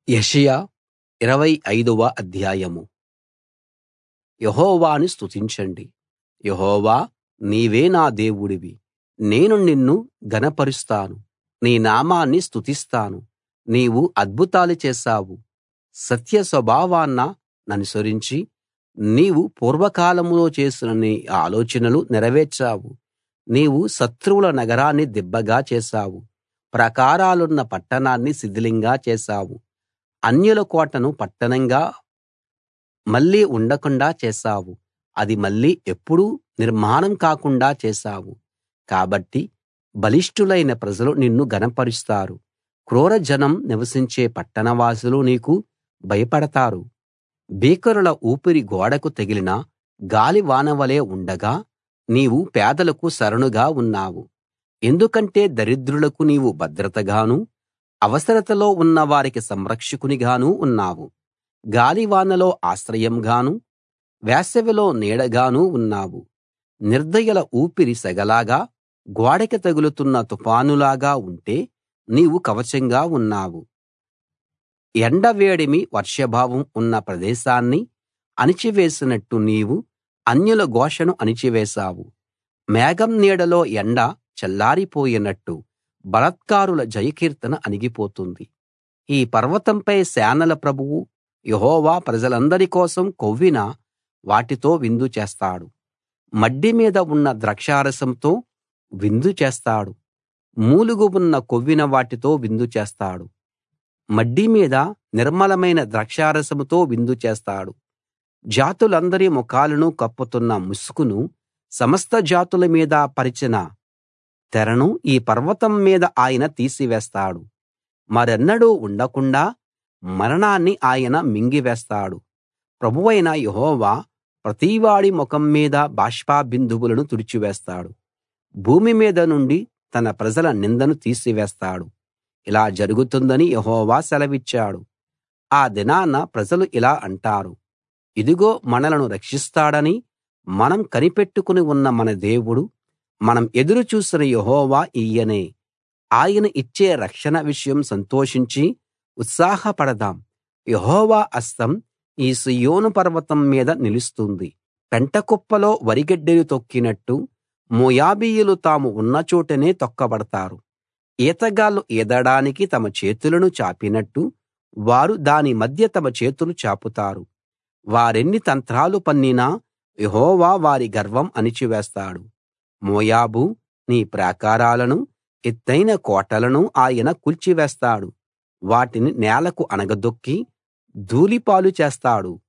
యెషయా ఇరవై ఐదవ అధ్యాయం యెహోవాను స్తుతించండి యెహోవా నీవే నా దేవుడివి నేను నిన్ను ఘనపరుస్తాను నీ నామాన్ని స్తుతిస్తాను నీవు అద్భుతాలు చేశావు సత్య స్వభావాన్న ననుసరించి నీవు పూర్వకాలంలో చేసిన నీ ఆలోచనలు నెరవేర్చావు నీవు శత్రువుల నగరాన్ని దిబ్బగా చేశావు ప్రాకారాలున్న పట్టణాన్ని శిథిలంగా చేశావు అన్యుల కోటను పట్టణంగా మళ్ళీ ఉండకుండా చేశావు అది మళ్ళీ ఎప్పుడూ నిర్మాణం కాకుండా చేశావు కాబట్టి బలిష్ఠులైన ప్రజలు నిన్ను ఘనపరుస్తారు క్రూర జనం నివసించే పట్టణవాసులు నీకు భయపడతారు భీకరుల ఊపిరి గోడకు తగిలిన గాలివాన వలే ఉండగా నీవు పేదలకు శరణుగా ఉన్నావు ఎందుకంటే దరిద్రులకు నీవు భద్రతగానూ అవసరతలో ఉన్నవారికి సంరక్షకునిగానూ ఉన్నావు గాలివానలో ఆశ్రయంగానూ వేసవిలో నీడగానూ ఉన్నావు నిర్దయుల ఊపిరి సెగలాగా గోడకి తగులుతున్న తుఫానులాగా ఉంటే నీవు కవచంగా ఉన్నావు ఎండ వేడిమి వర్షాభావం ఉన్న ప్రదేశాన్ని అణిచివేసినట్టు నీవు అన్యుల ఘోషను అణిచివేశావు మేఘం నీడలో ఎండ చల్లారిపోయినట్టు బలాత్కారుల జయకీర్తన అణిగిపోతుంది ఈ పర్వతంపై సేనల ప్రభువు యెహోవా ప్రజలందరి కోసం కొవ్విన వాటితో విందు చేస్తాడు మడ్డి మీద ఉన్న ద్రాక్షారసంతో విందు చేస్తాడు మూలుగు ఉన్న కొవ్విన వాటితో విందు చేస్తాడు మడ్డి మీద నిర్మలమైన ద్రాక్షారసంతో విందు చేస్తాడు జాతులందరి ముఖాలను కప్పుతున్న ముసుకును సమస్త జాతుల మీద పరిచిన తెరను ఈ పర్వతం మీద ఆయన తీసివేస్తాడు మరెన్నడూ ఉండకుండా మరణాన్ని ఆయన మింగివేస్తాడు ప్రభువైన యెహోవా ప్రతివాడి ముఖం మీద బాష్పబిందువులను తుడిచివేస్తాడు భూమి మీద నుండి తన ప్రజల నిందను తీసివేస్తాడు ఇలా జరుగుతుందని యెహోవా సెలవిచ్చాడు ఆ దినాన ప్రజలు ఇలా అంటారు ఇదిగో మనలను రక్షిస్తాడని మనం కనిపెట్టుకుని ఉన్న మన దేవుడు మనం ఎదురు చూసిన యెహోవా ఈయనే ఆయన ఇచ్చే రక్షణ విషయం సంతోషించి ఉత్సాహపడదాం యెహోవా హస్తం ఈ సీయోను పర్వతం మీద నిలుస్తుంది పెంటకుప్పలో వరిగడ్డిని తొక్కినట్టు మోయాబీయులు తాము ఉన్న చోటనే తొక్కబడతారు ఈతగాళ్ళు ఈదడానికి తమ చేతులను చాపినట్టు వారు దాని మధ్య తమ చేతులు చాపుతారు వారెన్ని తంత్రాలు పన్నినా యెహోవా వారి గర్వం అణిచివేస్తాడు మోయాబూ నీ ప్రాకారాలను ఎత్తయిన కోటలను ఆయన కూల్చివేస్తాడు వాటిని నేలకు అణగదొక్కి ధూళిపాలు చేస్తాడు